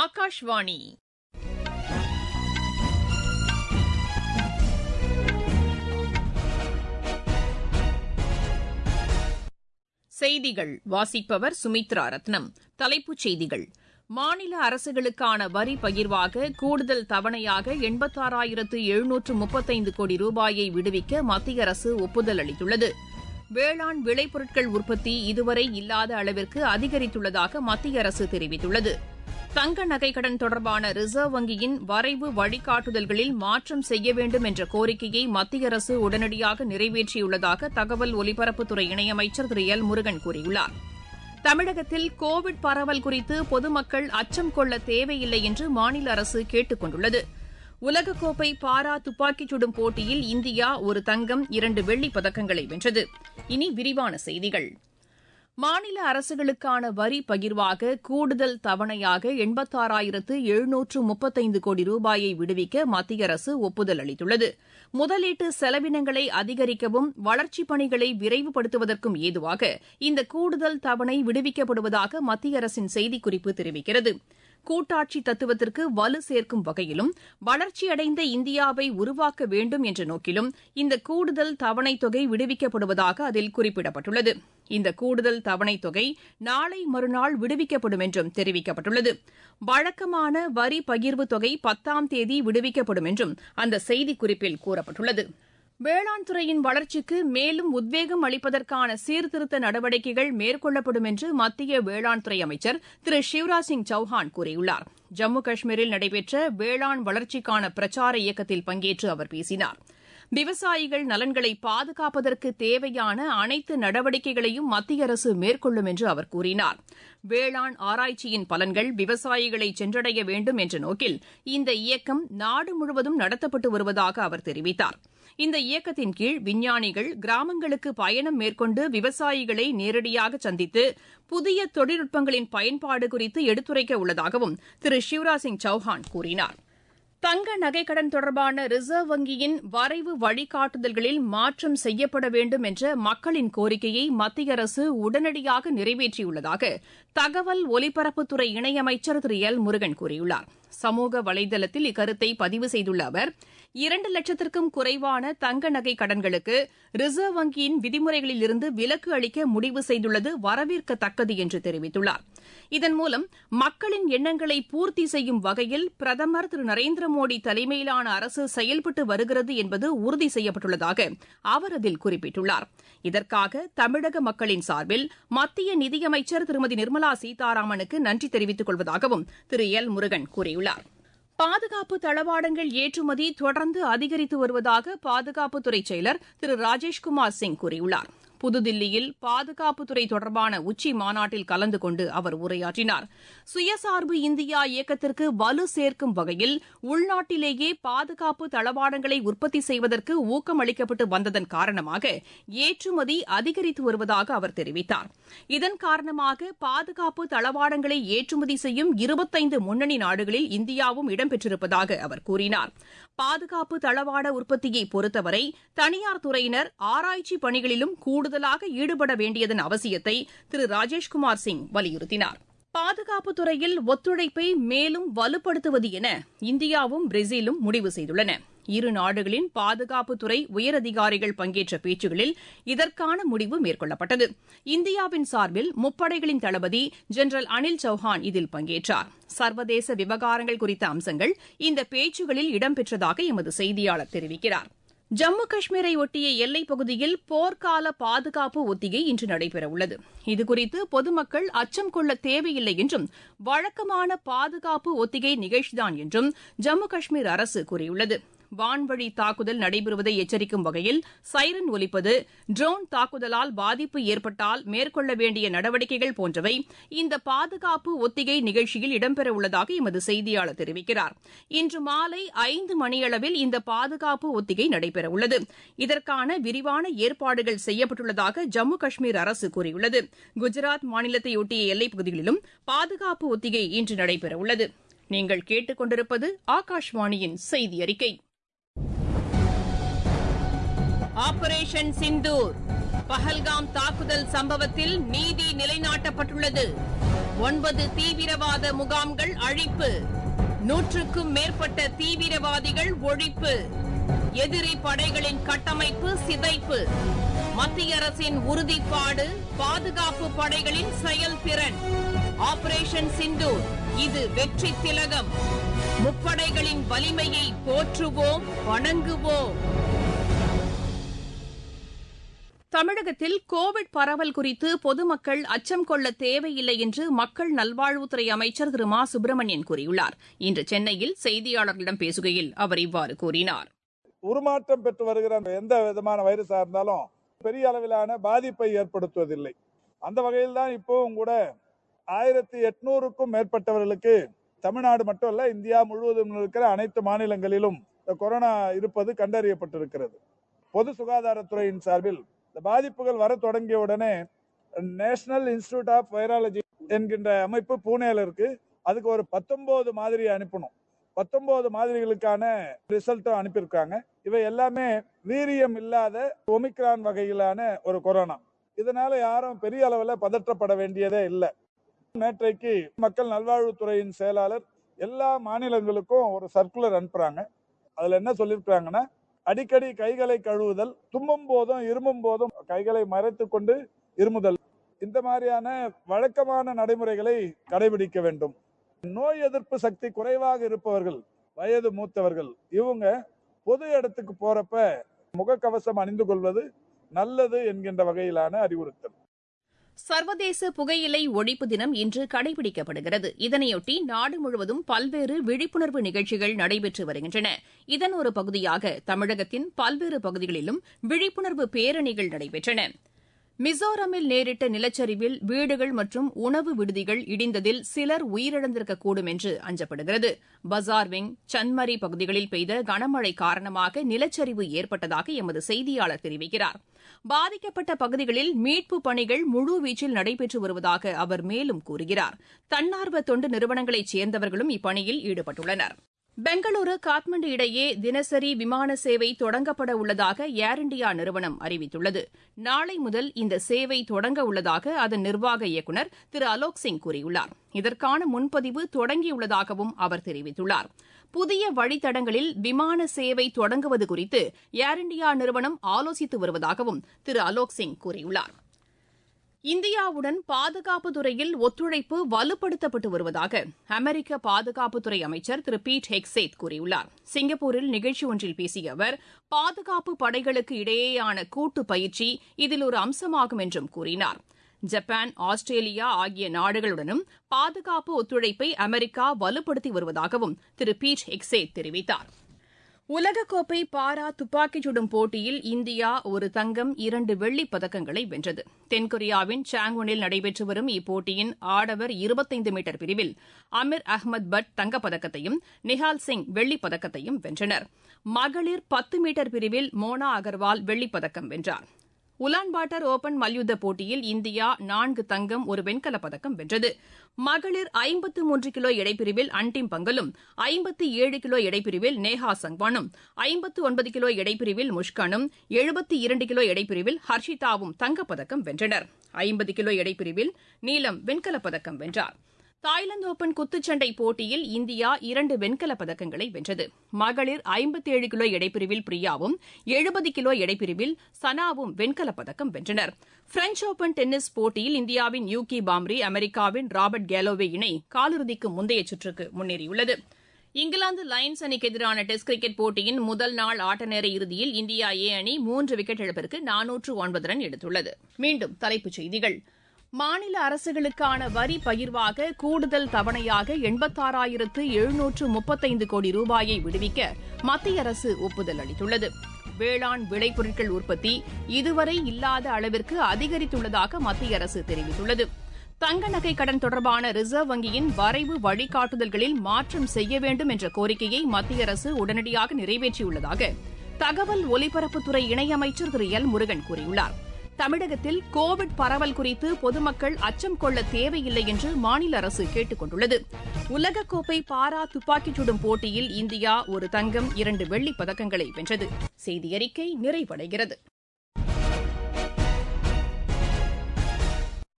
ஆகாஷ்வாணி செய்திகள் வாசிப்பவர் சுமித்ரா ரத்னம் தலைப்புச் செய்திகள் மாநில அரசுகளுக்கான வரி பகிர்வாக கூடுதல் தவணையாக எண்பத்தாறாயிரத்து எழுநூற்று முப்பத்தைந்து கோடி ரூபாயை விடுவிக்க மத்திய அரசு ஒப்புதல் அளித்துள்ளது வேளாண் விளைபொருட்கள் உற்பத்தி இதுவரை இல்லாத அளவிற்கு அதிகரித்துள்ளதாக மத்திய அரசு தெரிவித்துள்ளது தங்க நகைக்கடன் தொடர்பான ரிசர்வ் வங்கியின் வரைவு வழிகாட்டுதல்களில் மாற்றம் செய்ய வேண்டும் என்ற கோரிக்கையை மத்திய அரசு உடனடியாக நிறைவேற்றியுள்ளதாக தகவல் ஒலிபரப்புத்துறை இணையமைச்சர் திரு எல் முருகன் கூறியுள்ளார் தமிழகத்தில் கோவிட் பரவல் குறித்து பொதுமக்கள் அச்சம் கொள்ள தேவையில்லை என்று மாநில அரசு கேட்டுக் கொண்டுள்ளது உலகக்கோப்பை பாரா துப்பாக்கிச் சுடும் போட்டியில் இந்தியா ஒரு தங்கம் இரண்டு வெள்ளிப் பதக்கங்களை வென்றது இனி விரிவான செய்திகள் மாநில அரசுகளுக்கான வரி பகிர்வாக கூடுதல் தவணையாக எண்பத்தாறாயிரத்து எழுநூற்று முப்பத்தைந்து கோடி ரூபாயை விடுவிக்க மத்திய அரசு ஒப்புதல் அளித்துள்ளது முதலீட்டு செலவினங்களை அதிகரிக்கவும் வளர்ச்சிப் பணிகளை விரைவுபடுத்துவதற்கும் ஏதுவாக இந்த கூடுதல் தவணை விடுவிக்கப்படுவதாக மத்திய அரசின் செய்திக்குறிப்பு தெரிவிக்கிறது கூட்டாட்சி தத்துவத்திற்கு வலு சேர்க்கும் வகையிலும் வளர்ச்சியடைந்த இந்தியாவை உருவாக்க வேண்டும் என்ற நோக்கிலும் இந்த கூடுதல் தவணைத் தொகை விடுவிக்கப்படுவதாக அதில் குறிப்பிடப்பட்டுள்ளது இந்த கூடுதல் தவணைத் தொகை நாளை மறுநாள் விடுவிக்கப்படும் என்றும் தெரிவிக்கப்பட்டுள்ளது வழக்கமான வரி பகிர்வு தொகை பத்தாம் தேதி விடுவிக்கப்படும் என்றும் அந்த செய்திக்குறிப்பில் கூறப்பட்டுள்ளது வேளாண் துறையின் வளர்ச்சிக்கு மேலும் உத்வேகம் அளிப்பதற்கான சீர்திருத்த நடவடிக்கைகள் மேற்கொள்ளப்படும் என்று மத்திய வேளாண் துறை அமைச்சர் திரு சிவராஜ் சிங் சௌஹான் கூறியுள்ளார் ஜம்மு காஷ்மீரில் நடைபெற்ற வேளாண் வளர்ச்சிக்கான பிரச்சார இயக்கத்தில் பங்கேற்று அவர் பேசினார் விவசாயிகள் நலன்களை பாதுகாப்பதற்கு தேவையான அனைத்து நடவடிக்கைகளையும் மத்திய அரசு மேற்கொள்ளும் என்று அவர் கூறினார் வேளாண் ஆராய்ச்சியின் பலன்கள் விவசாயிகளை சென்றடைய வேண்டும் என்ற நோக்கில் இந்த இயக்கம் நாடு முழுவதும் நடத்தப்பட்டு வருவதாக அவர் தெரிவித்தார் இந்த இயக்கத்தின் கீழ் விஞ்ஞானிகள் கிராமங்களுக்கு பயணம் மேற்கொண்டு விவசாயிகளை நேரடியாக சந்தித்து புதிய தொழில்நுட்பங்களின் பயன்பாடு குறித்து எடுத்துரைக்க உள்ளதாகவும் திரு சிவராஜ் சிங் சௌஹான் கூறினார் தங்க நகைக்கடன் தொடர்பான ரிசர்வ் வங்கியின் வரைவு வழிகாட்டுதல்களில் மாற்றம் செய்யப்பட வேண்டும் என்ற மக்களின் கோரிக்கையை மத்திய அரசு உடனடியாக நிறைவேற்றியுள்ளதாக தகவல் ஒலிபரப்புத்துறை இணையமைச்சர் திரு எல் முருகன் கூறியுள்ளார் சமூக வலைதளத்தில் இக்கருத்தை பதிவு செய்துள்ள அவர் இரண்டு லட்சத்திற்கும் குறைவான தங்க நகை கடன்களுக்கு ரிசர்வ் வங்கியின் விதிமுறைகளில் இருந்து விலக்கு அளிக்க முடிவு செய்துள்ளது வரவேற்கத்தக்கது என்று தெரிவித்துள்ளார் இதன் மூலம் மக்களின் எண்ணங்களை பூர்த்தி செய்யும் வகையில் பிரதமர் திரு நரேந்திர மோடி தலைமையிலான அரசு செயல்பட்டு வருகிறது என்பது உறுதி செய்யப்பட்டுள்ளதாக அவர் அதில் குறிப்பிட்டுள்ளார் இதற்காக தமிழக மக்களின் சார்பில் மத்திய நிதியமைச்சர் திருமதி நிர்மலா சீதாராமனுக்கு நன்றி தெரிவித்துக் கொள்வதாகவும் திரு எல் முருகன் கூறியுள்ளார் பாதுகாப்பு தளவாடங்கள் ஏற்றுமதி தொடர்ந்து அதிகரித்து வருவதாக பாதுகாப்புத்துறை செயலர் திரு ராஜேஷ்குமார் சிங் கூறியுள்ளார் புதுதில்லியில் பாதுகாப்புத்துறை தொடர்பான உச்சி மாநாட்டில் கலந்து கொண்டு அவர் உரையாற்றினார் சுயசார்பு இந்தியா இயக்கத்திற்கு வலு சேர்க்கும் வகையில் உள்நாட்டிலேயே பாதுகாப்பு தளவாடங்களை உற்பத்தி செய்வதற்கு ஊக்கம் அளிக்கப்பட்டு வந்ததன் காரணமாக ஏற்றுமதி அதிகரித்து வருவதாக அவர் தெரிவித்தார் இதன் காரணமாக பாதுகாப்பு தளவாடங்களை ஏற்றுமதி செய்யும் இருபத்தைந்து முன்னணி நாடுகளில் இந்தியாவும் இடம்பெற்றிருப்பதாக அவர் கூறினார் பாதுகாப்பு தளவாட உற்பத்தியை பொறுத்தவரை தனியார் துறையினர் ஆராய்ச்சி பணிகளிலும் கூடுதலாக ஈடுபட வேண்டியதன் அவசியத்தை திரு ராஜேஷ்குமார் சிங் வலியுறுத்தினார் பாதுகாப்புத் துறையில் ஒத்துழைப்பை மேலும் வலுப்படுத்துவது என இந்தியாவும் பிரேசிலும் முடிவு செய்துள்ளன இரு நாடுகளின் பாதுகாப்புத்துறை உயரதிகாரிகள் பங்கேற்ற பேச்சுகளில் இதற்கான முடிவு மேற்கொள்ளப்பட்டது இந்தியாவின் சார்பில் முப்படைகளின் தளபதி ஜெனரல் அனில் சௌஹான் இதில் பங்கேற்றார் சர்வதேச விவகாரங்கள் குறித்த அம்சங்கள் இந்த பேச்சுகளில் இடம்பெற்றதாக எமது செய்தியாளர் தெரிவிக்கிறார் ஜம்மு காஷ்மீரை ஒட்டிய எல்லைப் பகுதியில் போர்க்கால பாதுகாப்பு ஒத்திகை இன்று நடைபெறவுள்ளது இதுகுறித்து பொதுமக்கள் அச்சம் கொள்ள தேவையில்லை என்றும் வழக்கமான பாதுகாப்பு ஒத்திகை நிகழ்ச்சிதான் என்றும் ஜம்மு காஷ்மீர் அரசு கூறியுள்ளது வான்வழி தாக்குதல் நடைபெறுவதை எச்சரிக்கும் வகையில் சைரன் ஒலிப்பது ட்ரோன் தாக்குதலால் பாதிப்பு ஏற்பட்டால் மேற்கொள்ள வேண்டிய நடவடிக்கைகள் போன்றவை இந்த பாதுகாப்பு ஒத்திகை நிகழ்ச்சியில் இடம்பெறவுள்ளதாக எமது செய்தியாளர் தெரிவிக்கிறார் இன்று மாலை ஐந்து மணியளவில் இந்த பாதுகாப்பு ஒத்திகை நடைபெறவுள்ளது இதற்கான விரிவான ஏற்பாடுகள் செய்யப்பட்டுள்ளதாக ஜம்மு காஷ்மீர் அரசு கூறியுள்ளது குஜராத் மாநிலத்தையொட்டிய எல்லைப் பகுதிகளிலும் பாதுகாப்பு ஒத்திகை இன்று நடைபெறவுள்ளது நீங்கள் கேட்டுக்கொண்டிருப்பது ஆகாஷ்வாணியின் செய்தி அறிக்கை ஆபரேஷன் சிந்தூர் பஹல்காம் தாக்குதல் சம்பவத்தில் நீதி நிலைநாட்டப்பட்டுள்ளது ஒன்பது தீவிரவாத முகாம்கள் அழிப்பு நூற்றுக்கும் மேற்பட்ட தீவிரவாதிகள் ஒழிப்பு எதிரி படைகளின் கட்டமைப்பு சிதைப்பு மத்திய அரசின் உறுதிப்பாடு பாதுகாப்பு படைகளின் செயல்திறன் ஆபரேஷன் சிந்தூர் இது வெற்றி திலகம் முப்படைகளின் வலிமையை போற்றுவோம் வணங்குவோம் தமிழகத்தில் கோவிட் பரவல் குறித்து பொதுமக்கள் அச்சம் கொள்ள தேவையில்லை என்று மக்கள் நல்வாழ்வுத்துறை அமைச்சர் திரு மா சுப்பிரமணியன் கூறியுள்ளார் இன்று சென்னையில் செய்தியாளர்களிடம் பேசுகையில் அவர் இவ்வாறு கூறினார் உருமாற்றம் பெற்று வருகிற எந்த விதமான வைரஸா இருந்தாலும் பெரிய அளவிலான பாதிப்பை ஏற்படுத்துவதில்லை அந்த வகையில் தான் இப்போவும் கூட ஆயிரத்தி எட்நூறுக்கும் மேற்பட்டவர்களுக்கு தமிழ்நாடு மட்டும் இல்ல இந்தியா முழுவதும் இருக்கிற அனைத்து மாநிலங்களிலும் இந்த கொரோனா இருப்பது கண்டறியப்பட்டிருக்கிறது பொது சுகாதாரத்துறையின் சார்பில் இந்த பாதிப்புகள் வர தொடங்கிய உடனே நேஷனல் இன்ஸ்டிடியூட் ஆஃப் வைராலஜி என்கின்ற அமைப்பு பூனேல இருக்கு அதுக்கு ஒரு பத்தொன்பது மாதிரி அனுப்பணும் பத்தொன்பது மாதிரிகளுக்கான ரிசல்ட்டும் அனுப்பியிருக்காங்க இவை எல்லாமே வீரியம் இல்லாத ஒமிக்ரான் வகையிலான ஒரு கொரோனா இதனால யாரும் பெரிய அளவில் பதற்றப்பட வேண்டியதே இல்லை நேற்றைக்கு மக்கள் நல்வாழ்வுத்துறையின் செயலாளர் எல்லா மாநிலங்களுக்கும் ஒரு சர்க்குலர் அனுப்புறாங்க அதுல என்ன சொல்லியிருக்காங்கன்னா அடிக்கடி கைகளை கழுவுதல் தும்மும் போதும் இருமும் போதும் கைகளை மறைத்து கொண்டு இருமுதல் இந்த மாதிரியான வழக்கமான நடைமுறைகளை கடைபிடிக்க வேண்டும் நோய் எதிர்ப்பு சக்தி குறைவாக இருப்பவர்கள் வயது மூத்தவர்கள் இவங்க பொது இடத்துக்கு போறப்ப முகக்கவசம் அணிந்து கொள்வது நல்லது என்கின்ற வகையிலான அறிவுறுத்தல் சர்வதேச புகையிலை ஒழிப்பு தினம் இன்று கடைபிடிக்கப்படுகிறது இதனையொட்டி நாடு முழுவதும் பல்வேறு விழிப்புணர்வு நிகழ்ச்சிகள் நடைபெற்று வருகின்றன இதன் ஒரு பகுதியாக தமிழகத்தின் பல்வேறு பகுதிகளிலும் விழிப்புணர்வு பேரணிகள் நடைபெற்றன மிசோரமில் நேரிட்ட நிலச்சரிவில் வீடுகள் மற்றும் உணவு விடுதிகள் இடிந்ததில் சிலர் உயிரிழந்திருக்கக்கூடும் என்று அஞ்சப்படுகிறது பசார்விங் சன்மரி பகுதிகளில் பெய்த கனமழை காரணமாக நிலச்சரிவு ஏற்பட்டதாக எமது செய்தியாளர் தெரிவிக்கிறார் பாதிக்கப்பட்ட பகுதிகளில் மீட்பு பணிகள் முழுவீச்சில் நடைபெற்று வருவதாக அவர் மேலும் கூறுகிறார் தன்னார்வ தொண்டு நிறுவனங்களைச் சேர்ந்தவர்களும் இப்பணியில் ஈடுபட்டுள்ளனர் பெங்களூரு காத்மண்டு இடையே தினசரி விமான சேவை தொடங்கப்பட உள்ளதாக ஏர் இண்டியா நிறுவனம் அறிவித்துள்ளது நாளை முதல் இந்த சேவை தொடங்க உள்ளதாக அதன் நிர்வாக இயக்குநர் திரு அலோக் சிங் கூறியுள்ளார் இதற்கான முன்பதிவு தொடங்கியுள்ளதாகவும் அவர் தெரிவித்துள்ளார் புதிய வழித்தடங்களில் விமான சேவை தொடங்குவது குறித்து ஏர் இண்டியா நிறுவனம் ஆலோசித்து வருவதாகவும் திரு அலோக் சிங் கூறியுள்ளார் இந்தியாவுடன் பாதுகாப்பு துறையில் ஒத்துழைப்பு வலுப்படுத்தப்பட்டு வருவதாக அமெரிக்க பாதுகாப்புத்துறை அமைச்சர் திரு பீட் ஹெக்சேத் கூறியுள்ளார் சிங்கப்பூரில் நிகழ்ச்சி ஒன்றில் பேசிய அவர் பாதுகாப்பு படைகளுக்கு இடையேயான கூட்டு பயிற்சி இதில் ஒரு அம்சமாகும் என்றும் கூறினார் ஜப்பான் ஆஸ்திரேலியா ஆகிய நாடுகளுடனும் பாதுகாப்பு ஒத்துழைப்பை அமெரிக்கா வலுப்படுத்தி வருவதாகவும் திரு பீட் ஹெக்சேத் தெரிவித்தாா் உலகக்கோப்பை பாரா துப்பாக்கிச் சுடும் போட்டியில் இந்தியா ஒரு தங்கம் இரண்டு வெள்ளிப் பதக்கங்களை வென்றது தென்கொரியாவின் சாங்வனில் நடைபெற்று வரும் இப்போட்டியின் ஆடவர் இருபத்தைந்து மீட்டர் பிரிவில் அமீர் அஹ்மத் பட் தங்கப்பதக்கத்தையும் நிஹால் சிங் வெள்ளிப் பதக்கத்தையும் வென்றனர் மகளிர் பத்து மீட்டர் பிரிவில் மோனா அகர்வால் வெள்ளிப் பதக்கம் வென்றார் உலான்பாட்டர் ஓபன் மல்யுத்த போட்டியில் இந்தியா நான்கு தங்கம் ஒரு வெண்கலப் பதக்கம் வென்றது மகளிர் ஐம்பத்து மூன்று கிலோ எடைப்பிரிவில் அன்டிம் பங்கலும் ஐம்பத்தி ஏழு கிலோ எடைப்பிரிவில் நேஹா சங்வானும் ஐம்பத்து ஒன்பது கிலோ எடைப்பிரிவில் முஷ்கானும் எழுபத்தி இரண்டு கிலோ எடைப்பிரிவில் ஹர்ஷிதாவும் தங்கப்பதக்கம் வென்றனர் ஐம்பது கிலோ எடைப்பிரிவில் நீலம் வெண்கலப் பதக்கம் வென்றார் தாய்லாந்து ஓபன் குத்துச்சண்டை போட்டியில் இந்தியா இரண்டு வெண்கலப் பதக்கங்களை வென்றது மகளிர் ஐம்பத்தேழு கிலோ எடைப்பிரிவில் பிரியாவும் எழுபது கிலோ எடைப்பிரிவில் சனாவும் வெண்கலப் பதக்கம் வென்றனர் பிரெஞ்ச் ஓபன் டென்னிஸ் போட்டியில் இந்தியாவின் யூகி பாம்ரி அமெரிக்காவின் ராபர்ட் கேலோவே இணை காலிறுதிக்கு முந்தைய சுற்றுக்கு முன்னேறியுள்ளது இங்கிலாந்து லைன்ஸ் அணிக்கு எதிரான டெஸ்ட் கிரிக்கெட் போட்டியின் முதல் நாள் ஆட்டநேர இறுதியில் இந்தியா ஏ அணி மூன்று விக்கெட் இழப்பிற்கு நானூற்று ஒன்பது ரன் எடுத்துள்ளது மீண்டும் தலைப்புச் செய்திகள் மாநில அரசுகளுக்கான வரி பகிர்வாக கூடுதல் தவணையாக எண்பத்தாறாயிரத்து எழுநூற்று முப்பத்தைந்து கோடி ரூபாயை விடுவிக்க மத்திய அரசு ஒப்புதல் அளித்துள்ளது வேளாண் விளைபொருட்கள் உற்பத்தி இதுவரை இல்லாத அளவிற்கு அதிகரித்துள்ளதாக மத்திய அரசு தெரிவித்துள்ளது தங்க நகை கடன் தொடர்பான ரிசர்வ் வங்கியின் வரைவு வழிகாட்டுதல்களில் மாற்றம் செய்ய வேண்டும் என்ற கோரிக்கையை மத்திய அரசு உடனடியாக நிறைவேற்றியுள்ளதாக தகவல் ஒலிபரப்புத்துறை இணையமைச்சர் திரு எல் முருகன் கூறியுள்ளார் தமிழகத்தில் கோவிட் பரவல் குறித்து பொதுமக்கள் அச்சம் கொள்ள தேவையில்லை என்று மாநில அரசு கேட்டுக் கொண்டுள்ளது உலகக்கோப்பை பாரா துப்பாக்கிச் சுடும் போட்டியில் இந்தியா ஒரு தங்கம் இரண்டு வெள்ளிப் பதக்கங்களை வென்றது செய்தியறிக்கை நிறைவடைகிறது